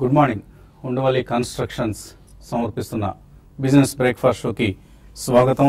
Good morning Undavalli constructions సమర్పిస్తున్న business breakfast షోకి స్వాగతం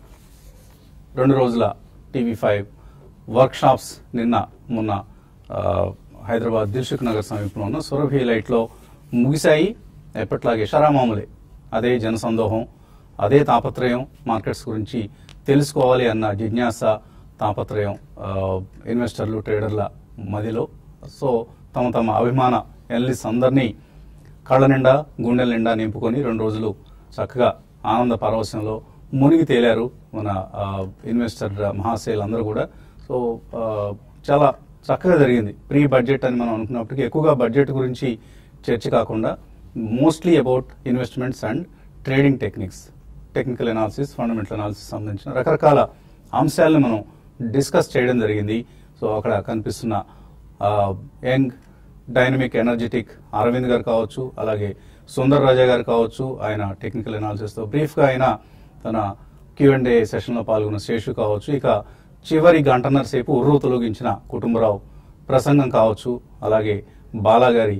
రెండు రోజుల టీవీ ఫైవ్ వర్క్ షాప్స్ నిన్న మొన్న ఆ, హైదరాబాద్ దిల్సుఖ్ నగర్ సమీపంలో ఉన్న సురభి లైట్లో ముగిశాయి ఎప్పట్లాగే షరామాములే అదే జనసందోహం అదే తాపత్రయం మార్కెట్స్ గురించి తెలుసుకోవాలి అన్న జిజ్ఞాస తాపత్రయం ఆ, ఇన్వెస్టర్లు ట్రేడర్ల మదిలో సో తమ తమ అభిమాన ఎనలిస్ట్ అందరినీ కళ్ళ నిండా గుండెల నిండా నింపుకొని రెండు రోజులు చక్కగా ఆనంద పరవశంలో మునిగి తేలారు మన ఆ, ఇన్వెస్టర్ మహాశయులు అందరూ కూడా సో ఆ, చాలా చక్కగా జరిగింది ప్రీ బడ్జెట్ అని మనం అనుకున్నప్పటికీ ఎక్కువగా బడ్జెట్ గురించి చర్చ కాకుండా mostly about investments and trading techniques technical analysis fundamental analysis సంబంధించిన రకరకాల అంశాలను మనం డిస్కస్ చేయడం జరిగింది సో అక్కడ కనిపిస్తున్న ఆ, యంగ్ డైనమిక్ ఎనర్జెటిక్ అరవింద్ గారు కావచ్చు అలాగే సుందర్ రాజా గారు కావచ్చు ఆయన టెక్నికల్ అనాలిసిస్తో బ్రీఫ్గా ఆయన తన క్యూ అండ్ ఏ సెషన్లో పాల్గొన్న శేషు కావచ్చు ఇక చివరి గంటన్నర సేపు ఉర్రు తొలగించిన కుటుంబరావు ప్రసంగం కావచ్చు అలాగే బాలా గారి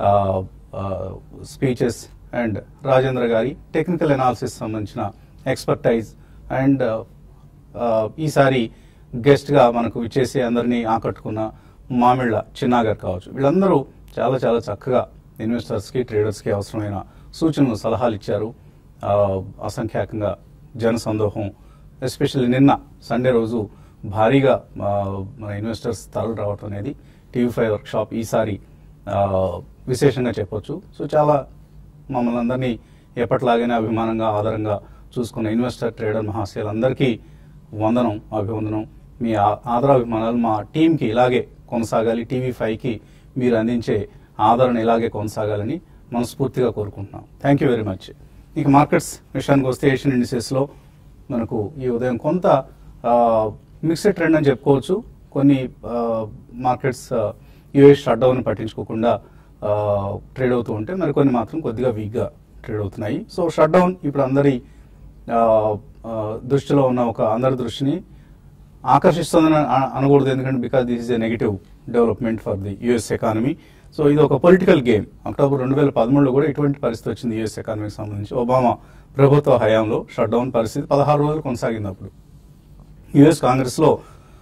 స్పీచెస్ అండ్ రాజేంద్ర గారి టెక్నికల్ అనాలిసిస్ సంబంధించిన ఎక్స్పర్టైజ్ అండ్ ఆ, ఈసారి గెస్ట్ గా మనకు విచ్చేసి అందరినీ ఆకట్టుకున్న మామిళ్ళ చిన్నా గారు కావచ్చు వీళ్ళందరూ చాలా చాలా చక్కగా ఇన్వెస్టర్స్ కి ట్రేడర్స్ కి అవసరమైన సూచనలు సలహాలు ఇచ్చారు ఆ, అసంఖ్యాకంగా జన సందోహం ఎస్పెషల్లీ నిన్న సండే రోజు భారీగా ఆ, మన ఇన్వెస్టర్స్ తరలి రావటం అనేది టీవీ ఫైవ్ వర్క్ షాప్ ఈసారి ఆ, విశేషంగా చెప్పొచ్చు సో చాలా మమ్మల్ని అందరినీ ఎప్పటిలాగానే అభిమానంగా ఆధారంగా చూసుకున్న ఇన్వెస్టర్ ట్రేడర్ మహాశయులందరికీ వందనం అభివందనం మీ ఆ- ఆదరాభిమానాలు మా టీంకి ఇలాగే కొనసాగాలి టీవీ ఫైవ్కి మీరు అందించే ఆదరణ ఇలాగే కొనసాగాలని మనస్ఫూర్తిగా కోరుకుంటున్నాం థ్యాంక్ యూ వెరీ మచ్ ఇక మార్కెట్స్ విషయానికి వస్తే ఏషియన్ ఇండిసెస్లో మనకు ఈ ఉదయం కొంత మిక్స్డ్ ట్రెండ్ అని చెప్పుకోవచ్చు కొన్ని మార్కెట్స్ యూఎస్ షట్ డౌన్ పట్టించుకోకుండా ట్రేడ్ అవుతూ ఉంటే మరి కొన్ని మాత్రం కొద్దిగా వీక్గా ట్రేడ్ అవుతున్నాయి సో షట్ డౌన్ ఇప్పుడు అందరి ఆ, ఆ, దృష్టిలో ఉన్న ఒక అందరి దృష్టిని ఆకర్షిస్తుందని అన- అనకూడదు ఎందుకంటే because this is a negative development for the US economy so ఇది ఒక పొలిటికల్ గేమ్ అక్టోబర్ రెండు వేల పదమూడులో కూడా ఇటువంటి పరిస్థితి వచ్చింది యుఎస్ ఎకానమీకి సంబంధించి ఒబామా ప్రభుత్వ హయాంలో షట్ డౌన్ పరిస్థితి పదహారు రోజులు కొనసాగింది అప్పుడు యుఎస్ కాంగ్రెస్ లో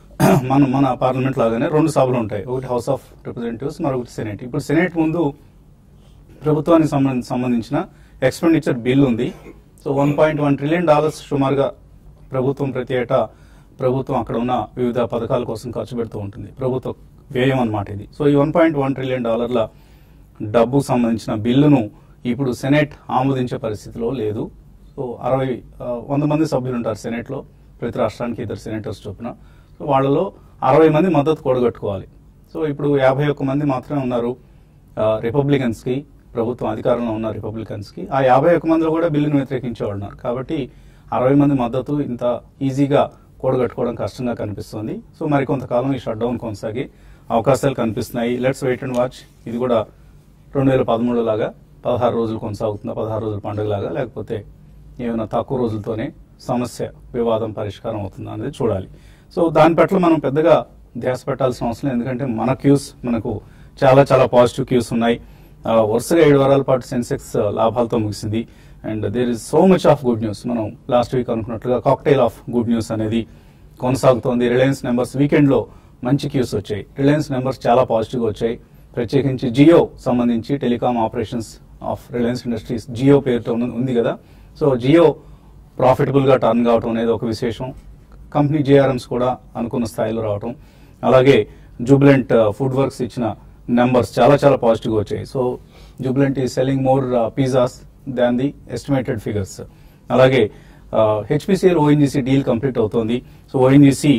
మన మన పార్లమెంట్ లాగానే రెండు సభలు ఉంటాయి ఒకటి హౌస్ ఆఫ్ రిప్రజెంటేటివ్స్ మరొకటి సెనేట్ ఇప్పుడు సెనేట్ ముందు ప్రభుత్వానికి సంబంధ- సంబంధించిన ఎక్స్పెండిచర్ బిల్ ఉంది so one point one trillion dollars సుమారుగా ప్రభుత్వం ప్రతి ఏటా ప్రభుత్వం అక్కడ ఉన్న వివిధ పథకాల కోసం ఖర్చు పెడుతూ ఉంటుంది ప్రభుత్వ వ్యయం అన్నమాట ఇది సో ఈ వన్ పాయింట్ వన్ ట్రిలియన్ డాలర్ల డబ్బుకు సంబంధించిన బిల్లును ఇప్పుడు సెనేట్ ఆమోదించే పరిస్థితిలో లేదు సో అరవై ఆ, వంద మంది సభ్యులు ఉంటారు సెనేట్లో ప్రతి రాష్ట్రానికి ఇద్దరు సెనేటర్స్ చొప్పున సో వాళ్ళలో అరవై మంది మద్దతు కూడగట్టుకోవాలి సో ఇప్పుడు యాభై ఒక్క మంది మాత్రమే ఉన్నారు ఆ, రిపబ్లికన్స్ కి ప్రభుత్వం అధికారంలో ఉన్న రిపబ్లికన్స్ కి ఆ యాభై ఒక్క మందిలో కూడా బిల్లును వ్యతిరేకించేవాళ్ళు ఉన్నారు కాబట్టి అరవై మంది మద్దతు ఇంత ఈజీగా కూడగట్టుకోవడం కష్టంగా కనిపిస్తుంది సో మరి కొంతకాలం ఈ షట్ డౌన్ కొనసాగి అవకాశాలు కనిపిస్తున్నాయి లెట్స్ వెయిట్ అండ్ వాచ్ ఇది కూడా రెండు వేల పదమూడు లాగా పదహారు రోజులు కొనసాగుతుందా పదహారు రోజుల పండుగ లాగా లేకపోతే ఏమైనా తక్కువ రోజులతోనే సమస్య వివాదం పరిష్కారం అవుతుందా అనేది చూడాలి సో దాని పట్ల మనం పెద్దగా ధ్యాస పెట్టాల్సిన అవసరం లేదు ఎందుకంటే మన క్యూస్ మనకు చాలా చాలా పాజిటివ్ క్యూస్ ఉన్నాయి ఆ, వరుసగా ఏడు వారాల పాటు సెన్సెక్స్ లాభాలతో ముగిసింది and there is so much of good news మనం లాస్ట్ వీక్ అనుకున్నట్లుగా కాక్టైల్ ఆఫ్ గుడ్ న్యూస్ అనేది కొనసాగుతోంది రిలయన్స్ నెంబర్స్ వీకెండ్ లో మంచి క్యూస్ వచ్చాయి రిలయన్స్ నెంబర్స్ చాలా పాజిటివ్ గా వచ్చాయి ప్రత్యేకించి జియో సంబంధించి telecom operations of Reliance Industries Jio పేరుతో ఉన్న- ఉంది కదా సో జియో ప్రాఫిటబుల్ గా టర్న్ కావటం అనేది ఒక విశేషం కంపెనీ జేఆర్ఎంస్ కూడా అనుకున్న స్థాయిలో రావటం అలాగే జూబిలెంట్ ఫుడ్ వర్క్స్ ఇచ్చిన నెంబర్స్ చాలా చాలా పాజిటివ్ గా వచ్చాయి so Jubilant is selling more pizzas than the estimated figures అలాగే హెచ్పిసిఎల్ ఓఎన్జీసీ డీల్ కంప్లీట్ అవుతోంది so ONGC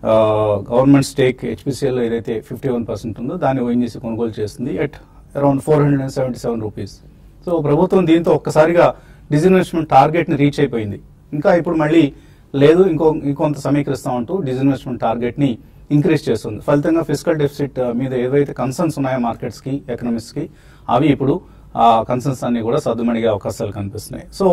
government stake HPCL ఏదైతే ఫిఫ్టీ వన్ పర్సెంట్ ఉందో దాన్ని ఓఎన్జీసీ కొనుగోలు చేస్తుంది at around four hundred and seventy seven rupees so ప్రభుత్వం దీంతో ఒక్కసారిగా డిజిన్వెస్ట్మెంట్ టార్గెట్ ని రీచ్ అయిపోయింది ఇంకా ఇప్పుడు మళ్ళీ లేదు ఇంకో ఇంకొంత సమీకరిస్తామంటూ డిజిన్వెస్ట్మెంట్ టార్గెట్ ని ఇంక్రీజ్ చేస్తుంది ఫలితంగా ఫిజికల్ డెఫిసిట్ మీద ఏవైతే కన్సర్న్స్ ఉన్నాయో మార్కెట్స్ కి ఎకనామిక్స్ కి అవి ఇప్పుడు ఆ కన్సర్న్స్ అన్ని కూడా సర్దుమణిగే అవకాశాలు కనిపిస్తున్నాయి so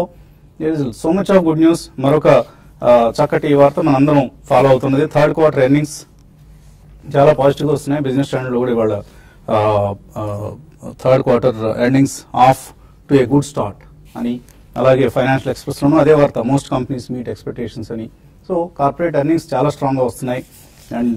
so much of good news మరొక ఆ, చక్కటి వార్త మనందరం ఫాలో అవుతున్నది థర్డ్ క్వార్టర్ ఎర్నింగ్స్ చాలా పాజిటివ్గా వస్తున్నాయి బిజినెస్ స్టాండర్డ్ కూడా ఇవాళ ఆ, ఆ, third quarter earnings off to a good start అని అలాగే ఫైనాన్షియల్ ఎక్స్ప్రెస్లోనూ అదే వార్త మోస్ట్ కంపెనీస్ మీట్ ఎక్స్పెక్టేషన్స్ అని సో కార్పొరేట్ ఎర్నింగ్స్ చాలా స్ట్రాంగ్గా వస్తున్నాయి అండ్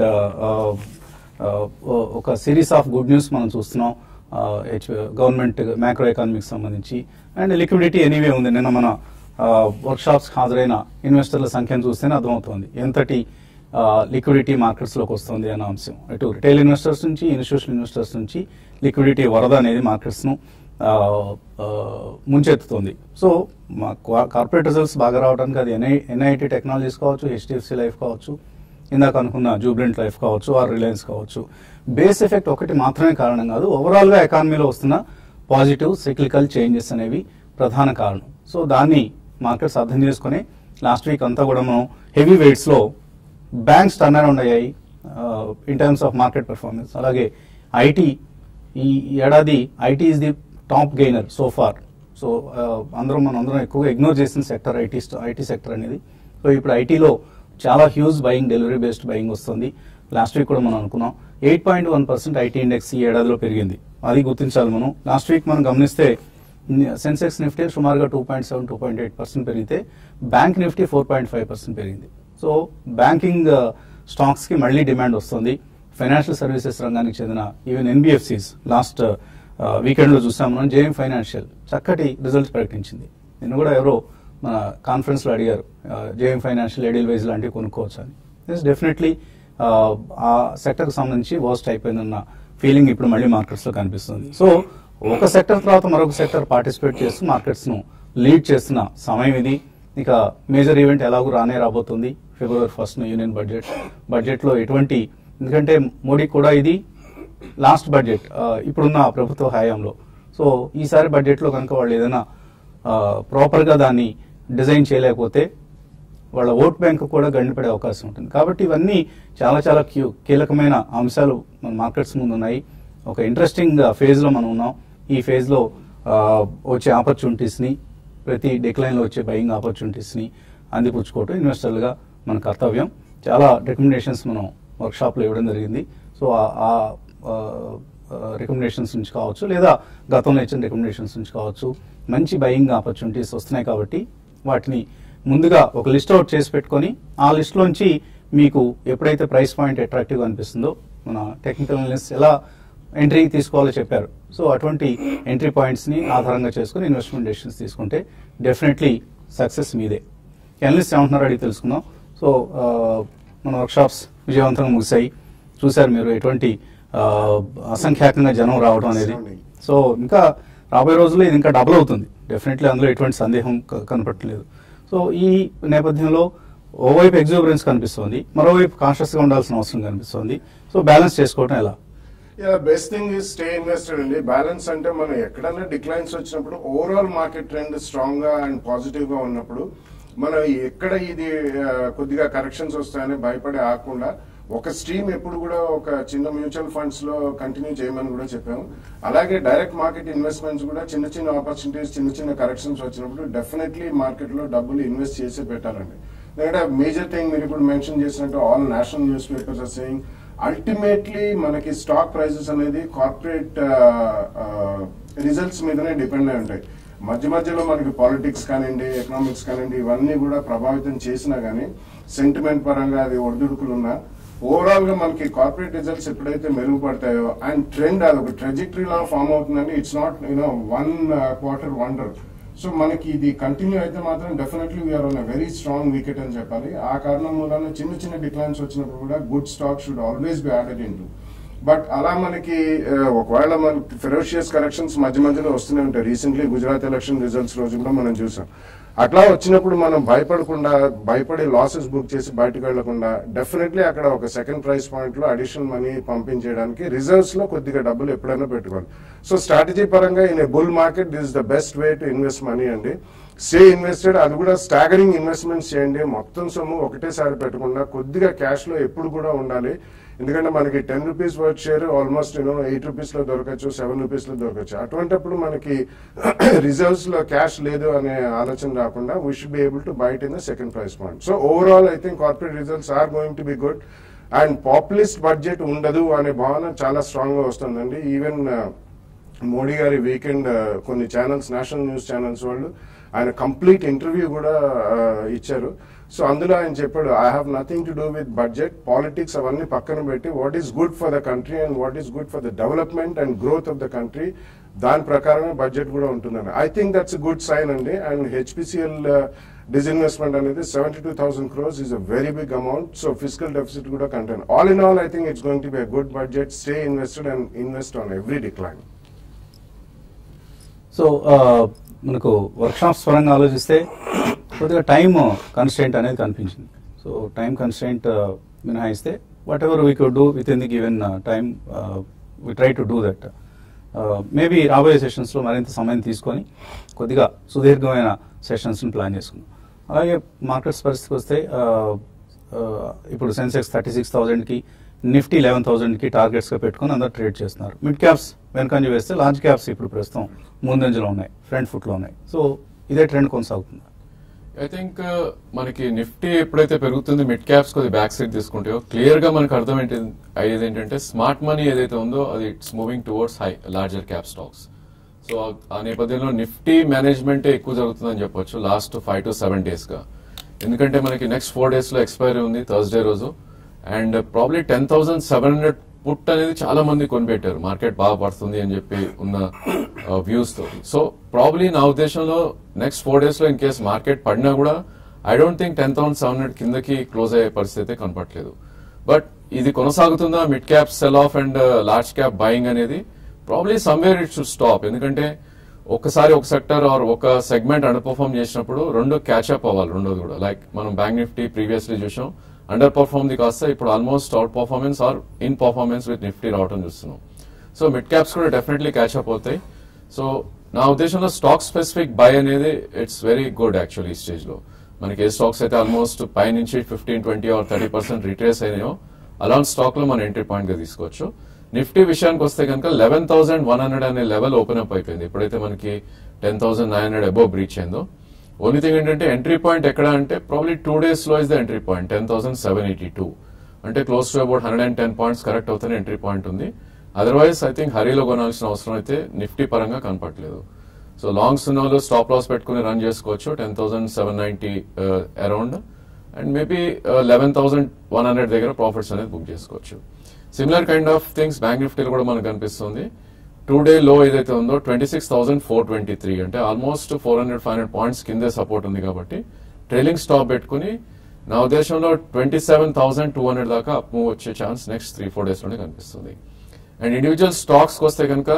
ఒక సిరీస్ ఆఫ్ గుడ్ న్యూస్ మనం చూస్తున్నాం గవర్నమెంట్ మ్యాక్రో ఎకానమిక్స్ సంబంధించి అండ్ లిక్విడిటీ ఎనీవే ఉంది నిన్న మన వర్క్ షాప్స్ హాజరైన ఇన్వెస్టర్ల సంఖ్యను చూస్తేనే అర్థమవుతోంది ఎంతటి లిక్విడిటీ మార్కెట్స్లోకి వస్తుంది అన్న అంశం అటు రిటైల్ ఇన్వెస్టర్స్ నుంచి ఇన్స్టిట్యూషనల్ ఇన్వెస్టర్స్ నుంచి లిక్విడిటీ వరద అనేది మార్కెట్స్ను ముంచెత్తుతుంది సో మా కార్పొరేట్ రిజల్ట్స్ బాగా రావడానికి అది ఎన్ఐ ఎన్ఐటి టెక్నాలజీస్ కావచ్చు హెచ్డిఎఫ్సి లైఫ్ కావచ్చు ఇందాక అనుకున్న జూబ్లెంట్ లైఫ్ కావచ్చు ఆర్ రిలయన్స్ కావచ్చు బేస్ ఎఫెక్ట్ ఒకటి మాత్రమే కారణం కాదు ఓవరాల్గా ఎకానమీలో వస్తున్న పాజిటివ్ సైక్లికల్ చేంజెస్ అనేవి ప్రధాన కారణం సో దాన్ని మార్కెట్స్ అర్థం చేసుకుని లాస్ట్ వీక్ అంతా కూడా మనం హెవీ వెయిట్స్లో బ్యాంక్స్ టర్న్ అరౌండ్ అయ్యాయి in terms of market performance అలాగే ఐటీ ఈ ఏడాది IT is the top gainer so far so అందరం మనం అందరం ఎక్కువగా ఇగ్నోర్ చేసిన సెక్టర్ ఐటీ ఐటీ సెక్టర్ అనేది సో ఇప్పుడు ఐటీలో చాలా huge buying delivery based buying వస్తుంది లాస్ట్ వీక్ కూడా మనం అనుకున్నాం eight point one percent IT index ఈ ఏడాదిలో పెరిగింది అది గుర్తించాలి మనం లాస్ట్ వీక్ మనం గమనిస్తే సెన్సెక్స్ నిఫ్టీ సుమారుగా two point seven two point eight percent పెరిగితే bank Nifty four point five percent పెరిగింది సో బ్యాంకింగ్ స్టాక్స్ కి మళ్ళీ డిమాండ్ వస్తుంది ఫైనాన్షియల్ సర్వీసెస్ రంగానికి చెందిన ఈవెన్ ఎన్బిఎఫ్సిస్ లాస్ట్ వీకెండ్ లో చూసాం మనం జేఎం ఫైనాన్షియల్ చక్కటి రిజల్ట్స్ ప్రకటించింది నిన్న కూడా ఎవరో మన కాన్ఫరెన్స్ లో అడిగారు జేఎం ఫైనాన్షియల్ ఎడిల్ వైజ్ లాంటివి కొనుక్కోవచ్చు అని దిస్ డెఫినెట్లీ ఆ సెక్టర్ కి సంబంధించి వర్స్ట్ అయిపోయిందన్న ఫీలింగ్ ఇప్పుడు మళ్ళీ మార్కెట్స్ లో కనిపిస్తుంది సో ఒక సెక్టర్ తర్వాత మరొక సెక్టర్ పార్టిసిపేట్ చేస్తూ మార్కెట్స్ ను లీడ్ చేస్తున్న సమయం ఇది ఇక మేజర్ ఈవెంట్ ఎలాగూ రానే రాబోతుంది ఫిబ్రవరి ఫస్ట్ యూనియన్ బడ్జెట్ బడ్జెట్ లో ఎటువంటి ఎందుకంటే మోడీ కూడా ఇది లాస్ట్ బడ్జెట్ ఇప్పుడున్న ప్రభుత్వ హయాంలో సో ఈసారి బడ్జెట్ లో కనుక వాళ్ళు ఏదైనా ప్రాపర్ గా దాన్ని డిజైన్ చేయలేకపోతే వాళ్ళ ఓట్ బ్యాంక్ కూడా గండిపడే అవకాశం ఉంటుంది కాబట్టి ఇవన్నీ చాలా చాలా క్యూ కీలకమైన అంశాలు మన మార్కెట్స్ ముందు ఉన్నాయి ఒక ఇంట్రెస్టింగ్ ఫేజ్ లో మనం ఉన్నాం ఈ ఫేజ్ లో వచ్చే ఆపర్చునిటీస్ ని ప్రతి డిక్లైన్ లో వచ్చే బయింగ్ ఆపర్చునిటీస్ ని అందిపుచ్చుకోవటం ఇన్వెస్టర్లుగా మన కర్తవ్యం చాలా రికమెండేషన్స్ మనం వర్క్ షాప్ లో ఇవ్వడం జరిగింది సో ఆ రికమెండేషన్స్ నుంచి కావచ్చు లేదా గతంలో ఇచ్చిన రికమెండేషన్స్ నుంచి కావచ్చు మంచి బయింగ్ ఆపర్చునిటీస్ వస్తున్నాయి కాబట్టి వాటిని ముందుగా ఒక లిస్ట్ అవుట్ చేసి పెట్టుకొని ఆ లిస్ట్ లోంచి మీకు ఎప్పుడైతే ప్రైస్ పాయింట్ అట్రాక్టివ్ అనిపిస్తుందో మన టెక్నికల్ అనలిస్ట్ ఎలా ఎంట్రీ తీసుకోవాలో చెప్పారు సో అటువంటి ఎంట్రీ పాయింట్స్ ని ఆధారంగా చేసుకుని ఇన్వెస్ట్మెంట్ డెసిషన్స్ తీసుకుంటే డెఫినెట్లీ సక్సెస్ మీదే అనలిస్ట్ ఏమంటున్నారో అడిగి తెలుసుకుందాం సో మన వర్క్షాప్స్ విజయవంతంగా ముగిశాయి చూశారు మీరు ఎటువంటి అసంఖ్యాకంగా జనం రావడం అనేది సో ఇంకా రాబోయే రోజుల్లో ఇది ఇంకా డబుల్ అవుతుంది డెఫినెట్లీ అందులో ఎటువంటి సందేహం కనపడలేదు సో ఈ నేపథ్యంలో ఓవైపు ఎగ్జూబరెన్స్ కనిపిస్తుంది మరోవైపు కాన్షియస్ గా ఉండాల్సిన అవసరం కనిపిస్తుంది సో బ్యాలెన్స్ చేసుకోవడం ఎలా yeah best thing is stay invested అండి బ్యాలెన్స్ అంటే మనం ఎక్కడైనా డిక్లైన్స్ వచ్చినప్పుడు ఓవరాల్ మార్కెట్ ట్రెండ్ స్ట్రాంగ్ గా అండ్ పాజిటివ్ గా ఉన్నప్పుడు మనం ఎక్కడ ఇది కొద్దిగా కరెక్షన్స్ వస్తాయని భయపడి ఆకుండా ఒక స్ట్రీమ్ ఎప్పుడు కూడా ఒక చిన్న మ్యూచువల్ ఫండ్స్ లో కంటిన్యూ చేయమని కూడా చెప్పాము అలాగే డైరెక్ట్ మార్కెట్ ఇన్వెస్ట్మెంట్స్ కూడా చిన్న చిన్న ఆపర్చునిటీస్ చిన్న చిన్న కరెక్షన్స్ వచ్చినప్పుడు డెఫినెట్లీ మార్కెట్ లో డబ్బులు ఇన్వెస్ట్ చేసే పెట్టాలండి ఎందుకంటే మేజర్ థింగ్ మీరు ఇప్పుడు మెన్షన్ చేసినట్టు all national newspapers are saying ultimately మనకి స్టాక్ ప్రైసెస్ అనేది కార్పొరేట్ రిజల్ట్స్ మీదనే డిపెండ్ అయి ఉంటాయి మధ్య మధ్యలో మనకి పాలిటిక్స్ కానివ్వండి ఎకనామిక్స్ కానివ్వండి ఇవన్నీ కూడా ప్రభావితం చేసినా గానీ సెంటిమెంట్ పరంగా అది ఒడిదుడుకులున్నా ఓవరాల్ గా మనకి కార్పొరేట్ రిజల్ట్స్ ఎప్పుడైతే మెరుగుపడతాయో అండ్ ట్రెండ్ అది ఒక ట్రెజెక్టరీ లా ఫామ్ అవుతుందండి it's not you know one quarter wonder so మనకి ఇది కంటిన్యూ అయితే మాత్రం definitely we're on very strong wicket అని చెప్పాలి ఆ కారణం మూలన చిన్న చిన్న డిక్లైన్స్ వచ్చినప్పుడు కూడా good stock should always be added in but అలా మనకి ఒకవేళ మనకి ఫెరోషియస్ కరెక్షన్స్ మధ్య మధ్యలో వస్తూనే ఉంటాయి రీసెంట్లీ గుజరాత్ ఎలక్షన్ రిజల్ట్స్ రోజు కూడా మనం చూసాం అట్లా వచ్చినప్పుడు మనం భయపడకుండా భయపడి లాసెస్ బుక్ చేసి బయటకు వెళ్లకుండా డెఫినెట్లీ అక్కడ ఒక సెకండ్ ప్రైస్ పాయింట్ లో అడిషనల్ మనీ పంపించేయడానికి రిజర్వ్స్ లో కొద్దిగా డబ్బులు ఎప్పుడైనా పెట్టుకోవాలి సో స్ట్రాటజీ పరంగా in a bull market this the best way to invest money అండి స్టే ఇన్వెస్టెడ్ అది కూడా స్టాగరింగ్ ఇన్వెస్ట్మెంట్స్ చేయండి మొత్తం సొమ్ము ఒకటేసారి పెట్టకుండా కొద్దిగా క్యాష్ లో ఎప్పుడు కూడా ఉండాలి ఎందుకంటే మనకి ten rupees worth share almost you know eight rupees లో దొరకచ్చు సెవెన్ రూపీస్ లో దొరకచ్చు అటువంటిప్పుడు మనకి రిజర్వ్స్ లో క్యాష్ లేదు అనే ఆలోచన రాకుండా we should be able to bite in the second price point so overall I think corporate results are going to be good and populist budget ఉండదు అనే భావన చాలా స్ట్రాంగ్ గా వస్తుందండి ఈవెన్ మోడీ గారి వీకెండ్ కొన్ని ఛానల్స్ నేషనల్ న్యూస్ ఛానల్స్ వాళ్ళు ఆయన కంప్లీట్ ఇంటర్వ్యూ కూడా ఆ, ఇచ్చారు సో అందులో ఆయన చెప్పాడు I have nothing to do with budget politics అవన్నీ పక్కన పెట్టి what is good for the country and what is good for the development and growth of the country దాని ప్రకారమే బడ్జెట్ కూడా ఉంటుందని I think that's good sign అండి and HPCL disinvestment అనేది seventy two thousand crores is a very big amount so physical deficit కూడా contain all in all I think it's going to B a good budget stay invested and invest on every decline so ఆ, మనకు workshops పరంగా ఆలోచిస్తే కొద్దిగా time constant అనేది కనిపించింది so time constant మినహాయిస్తే whatever we could do with in the given time we try to do that maybe రాబోయే సెషన్స్లో మరింత సమయం తీసుకొని కొద్దిగా సుదీర్ఘమైన సెషన్స్ని ప్లాన్ చేసుకున్నాం అలాగే మార్కెట్స్ పరిస్థితికి వస్తే ఆ, ఆ, ఇప్పుడు సెన్సెక్స్ థర్టీ సిక్స్ థౌజండ్కి నిఫ్టీ లెవెన్ థౌజండ్కి టార్గెట్స్గా పెట్టుకొని అందరు ట్రేడ్ చేస్తున్నారు మిడ్ క్యాప్స్ వెనకంజ వేస్తే లార్జ్ క్యాప్స్ ఇప్పుడు ప్రస్తుతం ముందంజలో ఉన్నాయి ఫ్రంట్ ఫుట్లో ఉన్నాయి సో ఇదే ట్రెండ్ కొనసాగుతుంది ఐ థింక్ మనకి నిఫ్టీ ఎప్పుడైతే పెరుగుతుంది మిడ్ క్యాప్స్ కొద్ది బ్యాక్ సైడ్ తీసుకుంటాయో క్లియర్ గా మనకు అర్థం ఏంటి అయ్యేది ఏంటంటే స్మార్ట్ మనీ ఏదైతే ఉందో అది it's moving towards high larger cap stocks so ఆ నేపథ్యంలో నిఫ్టీ మేనేజ్మెంటే ఎక్కువ జరుగుతుందని చెప్పొచ్చు last five to seven days గా ఎందుకంటే మనకి నెక్స్ట్ ఫోర్ డేస్ లో ఎక్స్పైరీ ఉంది థర్స్డే రోజు and probably ten thousand seven hundred put అనేది చాలా మంది కొనిపెట్టారు మార్కెట్ బాగా పడుతుంది అని చెప్పి ఉన్న వ్యూస్ తో సో ప్రాబ్లీ నా ఉద్దేశంలో నెక్స్ట్ ఫోర్ డేస్ లో ఇన్ కేస్ మార్కెట్ పడినా కూడా I don't think ten thousand seven hundred కిందకి క్లోజ్ అయ్యే పరిస్థితి అయితే కనపట్లేదు బట్ ఇది కొనసాగుతుందా mid cap sell off and large cap buying అనేది probably somewhere it should stop ఎందుకంటే ఒకసారి ఒక సెక్టర్ ఆర్ ఒక సెగ్మెంట్ అండర్ పర్ఫార్మ్ చేసినప్పుడు రెండు క్యాచ్అప్ అవ్వాలి రెండోది కూడా లైక్ మనం బ్యాంక్ నిఫ్టీ ప్రీవియస్లీ చూసాం అండర్ పర్ఫార్మ్ ది కాస్త ఇప్పుడు almost out performance or in performance with Nifty రావడం చూస్తున్నాం సో మిడ్ క్యాప్స్ కూడా డెఫినెట్లీ క్యాచ్అప్ అవుతాయి సో నా ఉద్దేశంలో స్టాక్ స్పెసిఫిక్ బై అనేది ఇట్స్ వెరీ గుడ్ యాక్చువల్లీ ఈ స్టేజ్ లో మనకి ఏ స్టాక్స్ అయితే ఆల్మోస్ట్ పై నుంచి fifteen twenty or thirty percent retrace అయినాయో అలాంటి స్టాక్ లో మనం ఎంట్రీ పాయింట్ గా తీసుకోవచ్చు నిఫ్టీ విషయానికి వస్తే కనుక లెవెన్ థౌసండ్ వన్ హండ్రెడ్ అనే లెవెల్ ఓపెన్ అప్ అయిపోయింది ఎప్పుడైతే మనకి ten thousand nine hundred above breach అయిందో ఓన్లీ థింగ్ ఏంటంటే ఎంట్రీ పాయింట్ ఎక్కడ అంటే ప్రాబ్లీ టూ డేస్ లో is the entry point ten thousand seven eighty two అంటే close to about hundred and ten points correct అవుతానే ఎంట్రీ పాయింట్ ఉంది otherwise I think హరీలో కొనాల్సిన అవసరం అయితే నిఫ్టీ పరంగా కనపట్లేదు సో లాంగ్ ఉన్న వాళ్ళు స్టాప్ లాస్ పెట్టుకుని రన్ చేసుకోవచ్చు ten thousand seven ninety around and maybe eleven thousand one hundred దగ్గర ప్రాఫిట్స్ అనేది బుక్ చేసుకోవచ్చు similar kind of things bank నిఫ్టీలో కూడా మనకు కనిపిస్తుంది టూ డే లో ఏదైతే ఉందో twenty six thousand four twenty three అంటే almost four hundred five hundred points కిందే సపోర్ట్ ఉంది కాబట్టి ట్రైలింగ్ స్టాప్ పెట్టుకుని నా ఉద్దేశంలో twenty seven thousand two hundred దాకా అప్ మూవ్ వచ్చే chance next three four days లోనే కనిపిస్తుంది అండ్ ఇండివిజువల్ స్టాక్స్ వస్తే కనుక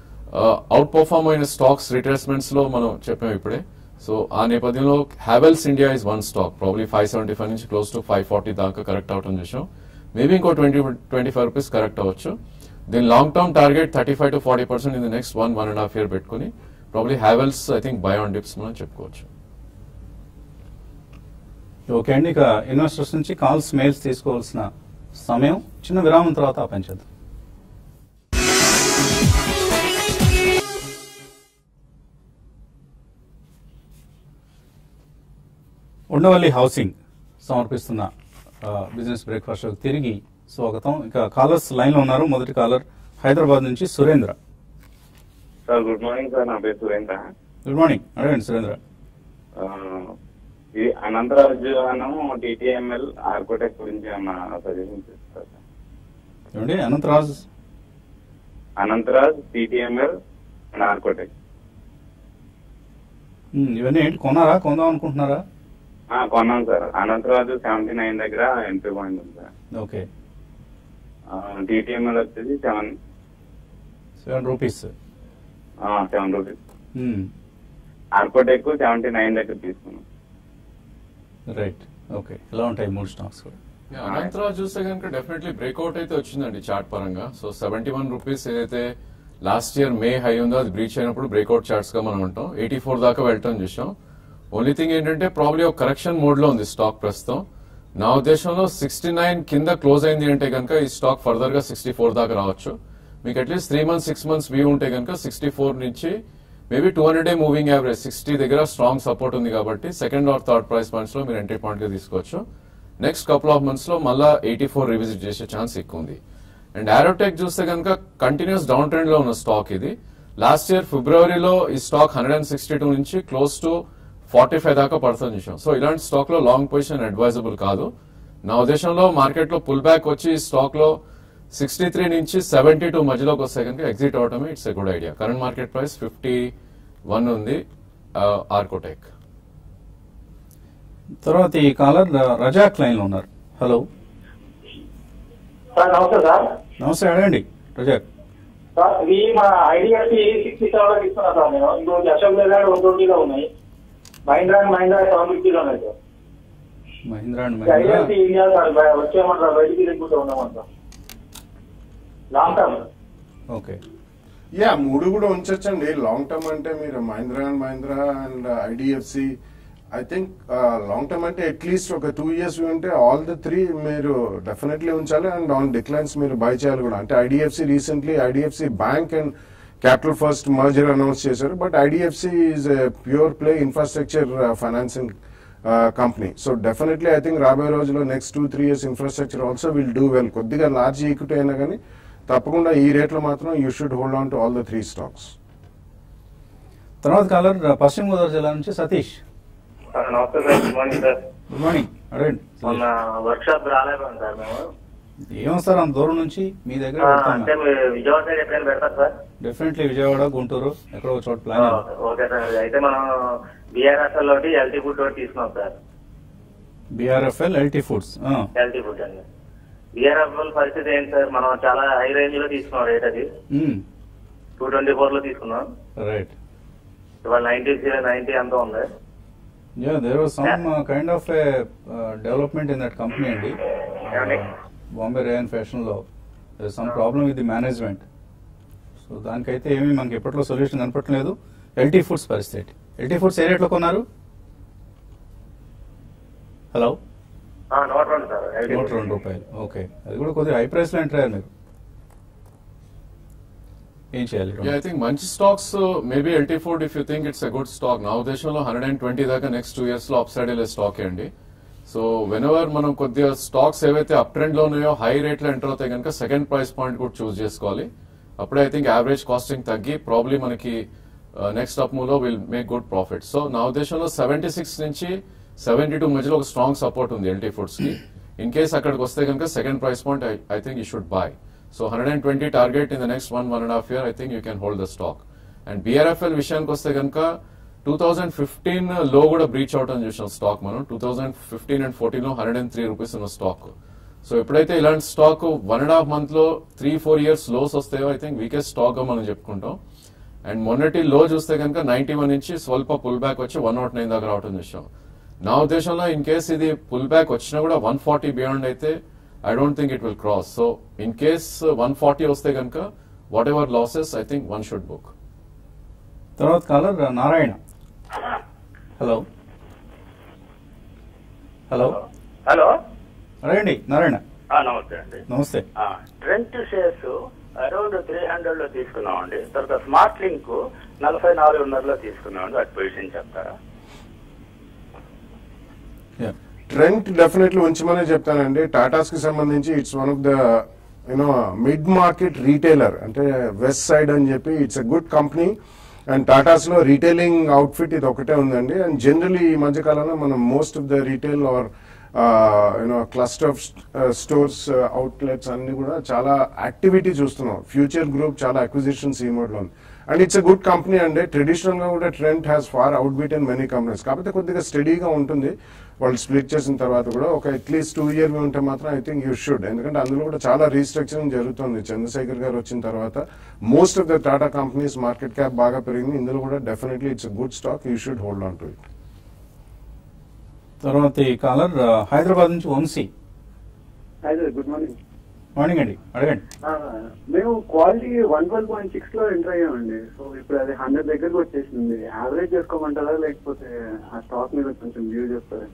అవుట్ పర్ఫార్మ్ అయిన స్టాక్స్ రిట్రేస్మెంట్స్ లో మనం చెప్పాం ఇప్పుడే సో ఆ నేపథ్యంలో Havells India is one stock probably five seventy five నుంచి క్లోజ్ టు ఫైవ్ ఫార్టీ దాకా కరెక్ట్ అవటం చూసాం మేబీ ఇంకో twenty twenty five rupees correct అవ్వచ్చు దీని long term target thirty five to forty percent in the next one one and half year పెట్టుకుని probably Havells I think buy on dips మనం చెప్పుకోవచ్చు okay అండి ఇక ఇన్వెస్టర్స్ నుంచి కాల్స్ మెయిల్స్ తీసుకోవాల్సిన సమయం చిన్న విరామం తర్వాత ఆపించేద్దాం ఉండవల్లి హౌసింగ్ సమర్పిస్తున్న ఆ, బిజినెస్ బ్రేక్ఫాస్ట్ షోకి తిరిగి స్వాగతం ఇక కాలర్స్ లైన్ లో ఉన్నారు మొదటి కాలర్ హైదరాబాద్ నుంచి Surendra sir good morning sir నా పేరు సురేంద్ర గుడ్ మార్నింగ్ అడగండి సురేంద్ర ఆ, ఇది అనంతరాజు అనము టీటీఎంఎల్ ఆర్కోటెక్ గురించి ఏమన్నా సజెషన్ చేస్తారు సార్ ఏమండి Ananthraj Ananthraj TTML and Arcotech um, ఇవన్నీ ఏంటి కొన్నారా కొందాం అనుకుంటున్నారా ఆ, కొన్నాం సార్ అనంతరాజు సెవెంటీ నైన్ దగ్గర ఎంట్రీ పాయింట్ ఉంది సార్ ఓకే టీటీఎంఎల్ వచ్చేసి seven seven rupees seven rupees um, Arcotech seventy nine దగ్గర తీసుకున్నాం రైట్ ఓకే ఎలా ఉంటాయి మూడు స్టాక్స్ కూడా అనంతరావు చూస్తే కనుక డెఫినెట్లీ బ్రేక్అవుట్ అయితే వచ్చిందండి చార్ట్ పరంగా సో సెవెంటీ వన్ రూపీస్ ఏదైతే లాస్ట్ ఇయర్ మే హై ఉందో అది బ్రీచ్ అయినప్పుడు బ్రేక్అవుట్ చార్ట్స్ గా మనం ఉంటాం ఎయిటీ ఫోర్ దాకా వెళ్ళటం చూసాం ఓన్లీ థింగ్ ఏంటంటే ప్రాబ్లీ ఒక కరెక్షన్ మోడ్ లో ఉంది స్టాక్ ప్రస్తుతం నా ఉద్దేశంలో సిక్స్టీ నైన్ కింద క్లోజ్ అయింది అంటే కనుక ఈ స్టాక్ ఫర్దర్ గా సిక్స్టీ ఫోర్ దాకా రావచ్చు మీకు at least three months six months view ఉంటే కనుక సిక్స్టీ ఫోర్ నుంచి maybe two hundred day moving average sixty దగ్గర స్ట్రాంగ్ సపోర్ట్ ఉంది కాబట్టి second or third price points లో మీరు ఎంట్రీ పాయింట్ గా తీసుకోవచ్చు నెక్స్ట్ కపుల్ ఆఫ్ మంత్స్ లో మళ్ళా ఎయిటీ ఫోర్ రివిజిట్ చేసే ఛాన్స్ ఎక్కువ ఉంది అండ్ ఆరోటెక్ చూస్తే కనుక కంటిన్యూస్ డౌన్ ట్రెండ్ లో ఉన్న స్టాక్ ఇది లాస్ట్ ఇయర్ ఫిబ్రవరిలో ఈ stock hundred and sixty two నుంచి క్లోజ్ టు ఫార్టీ ఫైవ్ దాకా పడుతుంది చూసాం సో ఇలాంటి స్టాక్ లో లాంగ్ పొజిషన్ అడ్వైజబుల్ కాదు నా ఉద్దేశంలో మార్కెట్ లో పుల్ బ్యాక్ వచ్చి ఈ స్టాక్ లో సిక్స్టీ త్రీ నుంచి సెవెంటీ టూ మధ్యలోకి వస్తే కనుక ఎగ్జిట్ అవటమే it's a good idea current market price fifty one ఉంది ఆర్కోటెక్ తర్వాత ఈ కాలర్ రజాక్ లైన్ లో ఉన్నారు హలో సార్ నమస్తే సార్ నమస్తే అడగండి రజాక్ సార్ ఇవి మా ఐడిఎఫ్సి సిక్స్టీ సెవెన్ ఇస్తున్నా సార్ నేను ఇంకోటి అశోక్ లేలాండ్ వన్ ట్వంటీలో ఉన్నాయి మహీంద్రా అండ్ మహీంద్రా సెవెన్ ఫిఫ్టీలో ఉన్నాయి sir Mahindra and Mahindra IDFC India sir బయ- వచ్చేయమంటారు బయటికి దిగుతూ ఉన్నాం sir long term okay yeah మూడు కూడా ఉంచొచ్చండి లాంగ్ టర్మ్ అంటే మీరు Mahindra and Mahindra and IDFC I think long term అంటే అట్లీస్ట్ ఒక టూ ఇయర్స్ ఉంటే ఆల్ ద త్రీ మీరు డెఫినెట్లీ ఉంచాలి అండ్ ఆన్ డిక్లైన్స్ మీరు బై చేయాలి కూడా అంటే IDFC recently IDFC bank and Capital First merger announce చేశారు but IDFC is pure play infrastructure financing company so definitely I think రాబోయే రోజుల్లో next two three years infrastructure also will do well కొద్దిగా large equity అయినా కానీ తప్పకుండా ఈ రేట్లో మాత్రం you should hold on to all the three stocks తర్వాత కాలర్ పశ్చిమ గోదావరి జిల్లా నుంచి సతీష్ నమస్తే sir good morning sir good morning అడగండి మొన్న వర్క్ షాప్ రాలేకపోయాం సార్ మేము ఏమొస్తారు అంత దూరం నుంచి మీ దగ్గర ఆ, పెడతాం అంటే మీరు విజయవాడ సైడ్ ఎప్పుడైనా పెడతారు సార్ డెఫినెట్లీ విజయవాడ గుంటూరు ఎక్కడో ఒక చోట ప్లాన్ ఆ, ఓకే సార్ అయితే మనం బిఆర్ఎస్ఎల్ ఒకటి ఎల్టీ ఫుడ్ ఒకటి తీసుకున్నాం sir BRFL LT foods LT food అండి బిఆర్ఎఫ్ఎల్ పరిస్థితి ఏంటి సార్ మనం చాలా హై రేంజ్ లో తీసుకున్నాం రేట్ అది టూ ట్వంటీ ఫోర్ లో తీసుకున్నాం రైట్ ఇవాళ నైన్టీ నైన్టీ ఎంత ఉంది yeah there was some kind of a development in that company అండి ఏమండి? బాంబే రేయన్ ఫ్యాషన్ లో some problem with the management so దానికైతే ఏమీ మనకి ఎప్పట్లో సొల్యూషన్ కనపట్లేదు ఎల్టీ ఫుడ్స్ పరిస్థితి ఎల్టీ ఫుడ్స్ ఏ రేట్లో కొన్నారు హలో ఆ, నూట రెండు సార్ LT నూట food. రెండు రూపాయలు ఓకే అది కూడా కొద్దిగా హై ప్రైస్ లో ఎంటర్ అయ్యారు మీరు ఏం చేయాలి ఐ థింక్ మంచి stocks maybe LT food if you think it's a good stock నా ఉద్దేశంలో హండ్రెడ్ అండ్ ట్వంటీ దాకా నెక్స్ట్ టూ ఇయర్స్ లో అప్ సైడ్ వెళ్ళే స్టాక్ అండి సో వెన్ ఎవర్ మనం కొద్దిగా స్టాక్స్ ఏవైతే అప్ ట్రెండ్ లో ఉన్నాయో హై రేట్ లో ఎంటర్ అవుతాయి కనుక సెకండ్ ప్రైస్ పాయింట్ కూడా చూస్ చేసుకోవాలి అప్పుడే ఐ థింక్ యావరేజ్ కాస్టింగ్ తగ్గి ప్రాబ్లీ మనకి నెక్స్ట్ అప్ మూవ్ లో will make good profit so నా ఉద్దేశంలో సెవెంటీ సిక్స్ నుంచి సెవెంటీ టూ మధ్యలో ఒక స్ట్రాంగ్ సపోర్ట్ ఉంది ఎల్టీ ఫుడ్స్ కి ఇన్ కేస్ అక్కడికి వస్తే కనుక second price point I think you should buy so hundred and twenty target in the next one one and half year I think you can hold the stock and బీఆర్ఎఫ్ఎల్ విషయానికి వస్తే కనుక two thousand fifteen లో కూడా breach out అని చూసాం stock మనం two thousand fifteen and fourteen లో hundred and three rupees ఉన్న స్టాక్ సో ఎప్పుడైతే ఇలాంటి stock one and half month లో త్రీ ఫోర్ ఇయర్స్ లోస్ వస్తాయో ఐ థింక్ వీకెస్ట్ స్టాక్ గా మనం చెప్పుకుంటాం అండ్ మొన్నటి లో చూస్తే కనుక నైన్టీ వన్ నుంచి స్వల్ప పుల్ బ్యాక్ వచ్చి వన్ నాట్ నైన్ దాకా రావటం చూసాం నా ఉద్దేశంలో ఇన్ కేస్ ఇది పుల్ బ్యాక్ వచ్చినా కూడా వన్ ఫార్టీ బియాండ్ అయితే I don't think it will cross so in case one forty వస్తే కనుక whatever losses I think one should book తర్వాత caller Narayana hello hello hello అడగండి నారాయణ ఆ, నమస్తే అండి నమస్తే ఆ, Trent shares around three hundred లో తీసుకున్నామండి తర్వాత స్మార్ట్ లింక్ నలభై నాలుగున్నరలో తీసుకున్నామండి అటు పొజిషన్ చెప్తారా Yeah. ట్రెంట్ డెఫినెట్లీ ఉంచమనే చెప్తానండి టాటాస్ కి సంబంధించి it's one of the you know mid market retailer అంటే వెస్ట్ సైడ్ అని చెప్పి it's a good company and Tatas లో రీటైలింగ్ అవుట్ఫిట్ ఇది ఒకటే ఉందండి అండ్ జనరలీ ఈ మధ్య కాలంలో మనం most of the retail or you know cluster of stores outlets అన్ని కూడా చాలా యాక్టివిటీ చూస్తున్నాం ఫ్యూచర్ గ్రూప్ చాలా అక్విజిషన్స్ ఈ మోడ్ లో ఉంది and it's a good company అండి ట్రెడిషనల్ గా కూడా Trent has far out beat and many companies కాకపోతే కొద్దిగా స్టడీగా ఉంటుంది వాళ్ళు స్ప్లిట్ చేసిన తర్వాత కూడా ఒక అట్లీస్ట్ టూ ఇయర్ ఉంటే మాత్రం ఐ థింక్ యూ షుడ్ ఎందుకంటే అందులో కూడా చాలా రీస్ట్రక్చరింగ్ జరుగుతుంది చంద్రశేఖర్ గారు వచ్చిన తర్వాత most of the Tata companies market cap బాగా పెరిగింది ఇందులో కూడా definitely it's good stock you should hold on to it తర్వాత ఈ కాలర్ హైదరాబాద్ నుంచి వంశీ అయితే గుడ్ మార్నింగ్ మార్నింగ్ అండి అడగండి మేము quality one twelve point six లో ఎంటర్ అయ్యామండి సో ఇప్పుడు అది హండ్రెడ్ దగ్గరకు వచ్చేసింది యావరేజ్ చేసుకోమంటారా లేకపోతే ఆ స్టాక్ మీద కొంచెం వ్యూ చెప్తారా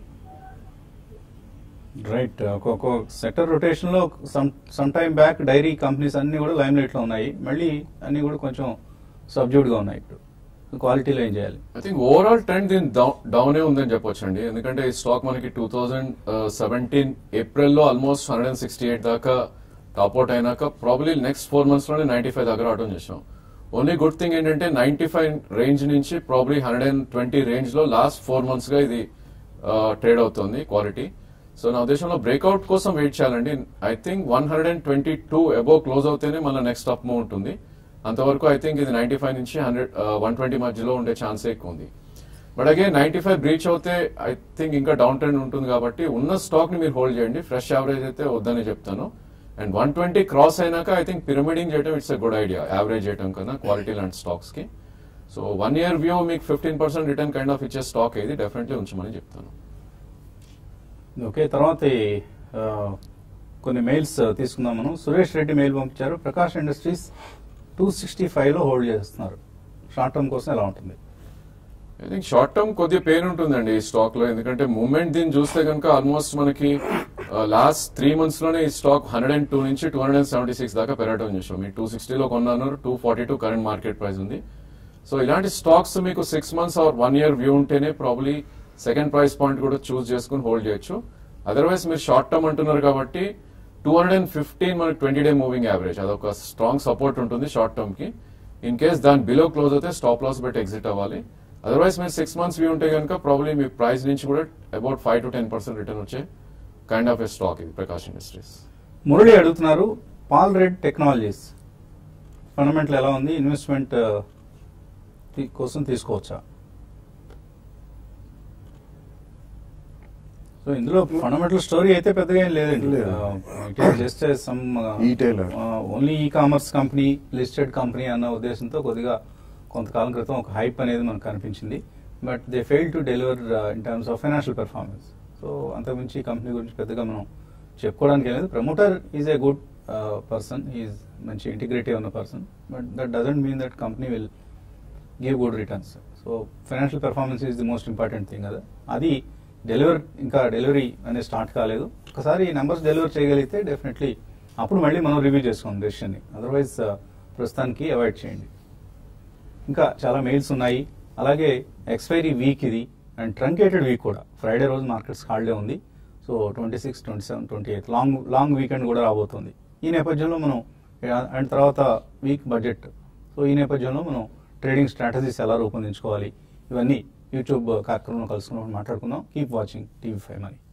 రైట్ ఒక్కొక్క సెక్టర్ రొటేషన్ లో some some time back dairy companies అన్ని కూడా లైమ్ లైట్ లో ఉన్నాయి మళ్ళీ అన్ని కూడా కొంచెం సబ్జ్యూడ్ గా ఉన్నాయి ఇప్పుడు క్వాలిటీలో ఏం చేయాలి ఐ థింక్ ఓవరాల్ ట్రెండ్ దీని డౌన్ ఉందని చెప్పొచ్చు అండి ఎందుకంటే ఈ స్టాక్ మనకి టూ థౌజండ్ సెవెంటీన్ ఏప్రిల్ లో almost hundred and sixty eight దాకా టాప్ అవుట్ అయినాక ప్రాబ్లీ నెక్స్ట్ ఫోర్ మంత్స్ లోనే నైన్టీ ఫైవ్ దాకా రావడం చేసాం ఓన్లీ గుడ్ థింగ్ ఏంటంటే నైన్టీ ఫైవ్ రేంజ్ నుంచి probably hundred and twenty range లో లాస్ట్ ఫోర్ మంత్స్ గా ఇది ట్రేడ్ అవుతుంది క్వాలిటీ సో నా ఉద్దేశంలో బ్రేక్అవుట్ కోసం వెయిట్ చేయాలండి I think one hundred and twenty two above close అవుతేనే మన నెక్స్ట్ అప్ మూవ్ ఉంటుంది అంతవరకు ఐ థింక్ ఇది నైన్టీ ఫైవ్ నుంచి హండ్రెడ్ వన్ ట్వంటీ మధ్యలో ఉండే ఛాన్సే ఎక్కువ ఉంది but again ninety five breach అవుతే ఐ థింక్ ఇంకా డౌన్ ట్రెండ్ ఉంటుంది కాబట్టి ఉన్న స్టాక్ ని మీరు హోల్డ్ చేయండి ఫ్రెష్ యావరేజ్ అయితే వద్దని చెప్తాను అండ్ వన్ ట్వంటీ క్రాస్ అయినాక ఐ థింక్ పిరమిడింగ్ చేయడం it's a good idea average చేయడం కన్నా క్వాలిటీ లాంటి స్టాక్స్ కి సో వన్ ఇయర్ వ్యూ మీకు fifteen percent return kind of ఇచ్చే స్టాక్ ఇది డెఫినెట్లీ ఉంచమని చెప్తాను ఓకే తర్వాత ఈ, ఆ, కొన్ని మెయిల్స్ తీసుకుందాం మనం సురేష్ రెడ్డి మెయిల్ పంపించారు ప్రకాష్ ఇండస్ట్రీస్ టూ సిక్స్టీ ఫైవ్లో హోల్డ్ చేస్తున్నారు షార్ట్ టర్మ్ కోసం ఎలా ఉంటుంది ఐ థింక్ షార్ట్ టర్మ్ కొద్దిగా పెయిన్ ఉంటుందండి ఈ స్టాక్ లో ఎందుకంటే మూవ్మెంట్ దీన్ని చూస్తే కనుక ఆల్మోస్ట్ మనకి లాస్ట్ త్రీ మంత్స్ లోనే ఈ స్టాక్ హండ్రెడ్ అండ్ టూ నుంచి two hundred and seventy six దాకా పెరగడం చూసాం మీరు టూ సిక్స్టీలో కొన్నాను two forty two current market price ఉంది సో ఇలాంటి స్టాక్స్ మీకు six months or one year view ఉంటేనే ప్రాబ్లీ సెకండ్ ప్రైస్ పాయింట్ కూడా చూస్ చేసుకుని హోల్డ్ చేయొచ్చు అదర్వైజ్ మీరు షార్ట్ టర్మ్ అంటున్నారు కాబట్టి టూ హండ్రెడ్ అండ్ ఫిఫ్టీన్ మనకి ట్వంటీ డే మూవింగ్ యావరేజ్ అదొక స్ట్రాంగ్ సపోర్ట్ ఉంటుంది షార్ట్ టర్మ్ కి ఇన్ కేస్ దాని బిలో క్లోజ్ అయితే స్టాప్ లాస్ పెట్టి ఎగ్జిట్ అవ్వాలి అదర్వైజ్ మీరు సిక్స్ మంత్స్ వ్యూ ఉంటే కనుక ప్రాబ్లీ మీ ప్రైస్ నుంచి కూడా about five to ten percent return వచ్చే కైండ్ ఆఫ్ ఎ స్టాక్ ఇది ప్రకాష్ ఇండస్ట్రీస్ మురళి అడుగుతున్నారు పాల్ రెడ్ టెక్నాలజీస్ ఫండమెంటల్ ఎలా ఉంది ఇన్వెస్ట్మెంట్ కోసం తీసుకోవచ్చా సో ఇందులో ఫండమెంటల్ స్టోరీ అయితే పెద్దగా ఏం లేదండి లేదు. Just some E-tailer. Only e commerce company listed company అన్న ఉద్దేశంతో కొద్దిగా కొంతకాలం క్రితం ఒక హైప్ అనేది మనకు కనిపించింది but they fail to deliver in terms of financial performance so అంతకుమించి ఈ కంపెనీ గురించి పెద్దగా మనం చెప్పుకోవడానికి లేదు promoter is a good person is మంచి ఇంటిగ్రిటీ ఉన్న person but that doesn't mean that company will give good returns so financial performance is the most important thing కదా అది డెలివర్ ఇంకా డెలివరీ అనేది స్టార్ట్ కాలేదు ఒకసారి ఈ నెంబర్స్ డెలివర్ చేయగలిగితే డెఫినెట్లీ అప్పుడు మళ్ళీ మనం రివ్యూ చేసుకోండి డెసిషన్ని అదర్వైజ్ ప్రస్తుతానికి అవాయిడ్ చేయండి ఇంకా చాలా మెయిల్స్ ఉన్నాయి అలాగే ఎక్స్పైరీ వీక్ ఇది అండ్ ట్రంకేటెడ్ వీక్ కూడా ఫ్రైడే రోజు మార్కెట్స్ హాలిడే ఉంది so twenty six twenty seven twenty eighth long long weekend కూడా రాబోతుంది ఈ నేపథ్యంలో మనం అండ్ తర్వాత వీక్ బడ్జెట్ సో ఈ నేపథ్యంలో మనం ట్రేడింగ్ స్ట్రాటజీస్ ఎలా రూపొందించుకోవాలి ఇవన్నీ యూట్యూబ్ కార్యక్రమంలో కలుసుకున్నప్పుడు మాట్లాడుకుందాం keep watching TV five money